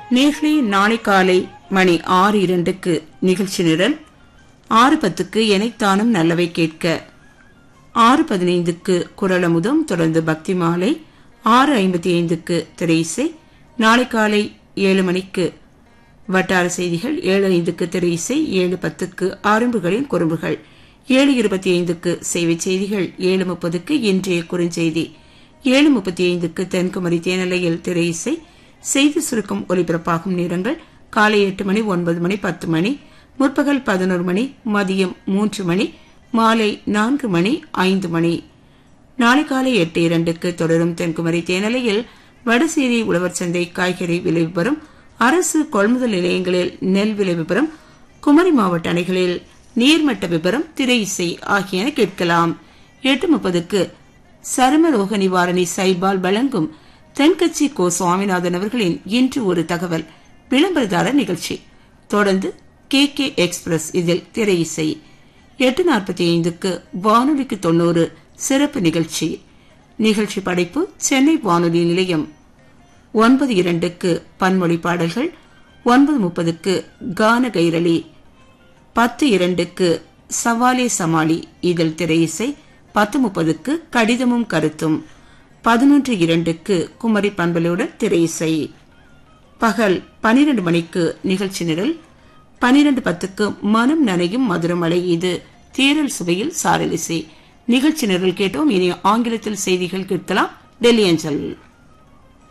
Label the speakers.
Speaker 1: நேர்களே நாளை காலை மணி ஆறு இரண்டுக்கு நிகழ்ச்சி நிரல் ஆறு பத்துக்கு எனைத்தானும் நல்லவை கேட்க ஆறு பதினைந்துக்கு குரலமுதம் தொடர்ந்து பக்தி மாலை ஆறு ஐம்பத்தி ஐந்துக்கு திரையிசை நாளை காலை ஏழு மணிக்கு வட்டார செய்திகள் ஏழு ஐந்துக்கு திரையிசை ஏழு பத்துக்கு அரும்புகளின் குறும்புகள் ஏழு இருபத்தி ஐந்துக்கு செய்தி செய்திகள் ஏழு முப்பதுக்கு இன்றைய குறுஞ்செய்தி ஏழு முப்பத்தி ஐந்துக்கு தென்குமரி தேனலையில் திரையிசை செய்தி சுருக்கம் ஒலிபரப்பாகும் நேரங்கள் காலை எட்டு மணி ஒன்பது மணி பத்து மணி முற்பகல் பதினோரு மணி மதியம் மூன்று மணி மாலை நான்கு மணி ஐந்து மணி நாளை காலை எட்டு இரண்டுக்கு தொடரும் தென்குமரி தேனலையில் வடசேரி உழவர் சந்தை காய்கறி விலை விவரம் அரசு கொள்முதல் நிலையங்களில் நெல் விலை விவரம் குமரி மாவட்ட அணைகளில் நீர்மட்ட விவரம் திரை இசை ஆகியன கேட்கலாம் எட்டு முப்பதுக்கு சரும ரோக நிவாரணி சைபால் வழங்கும் தென்கட்சி கோ சுவாமிநாதன் அவர்களின் இன்று ஒரு தகவல் விளம்பரதாரர் நிகழ்ச்சி தொடர்ந்து கே கே எக்ஸ்பிரஸ் இதில் திரை இசை எட்டு நாற்பத்தி ஐந்துக்கு வானொலிக்கு தொண்ணூறு சிறப்பு நிகழ்ச்சி நிகழ்ச்சி படைப்பு சென்னை வானொலி நிலையம் ஒன்பது இரண்டுக்கு பன்மொழி பாடல்கள் ஒன்பது முப்பதுக்கு கான கைரளி பத்து இரண்டுக்கு சவாலே சமாளி இதில் திரையிசை பத்து முப்பதுக்கு கடிதமும் கருத்தும் பதினொன்று இரண்டுக்கு குமரி பண்பலையுடன் திரையிசை பகல் பனிரெண்டு மணிக்கு நிகழ்ச்சி நிரல் பனிரெண்டு பத்துக்கு மனம் நனையும் மதுரமலை இது தேரல் சுவையில் சாரலிசை நிகழ்ச்சி நிரல் கேட்டோம் இனி ஆங்கிலத்தில் செய்திகள் கேட்கலாம் டெல்லி அஞ்சல்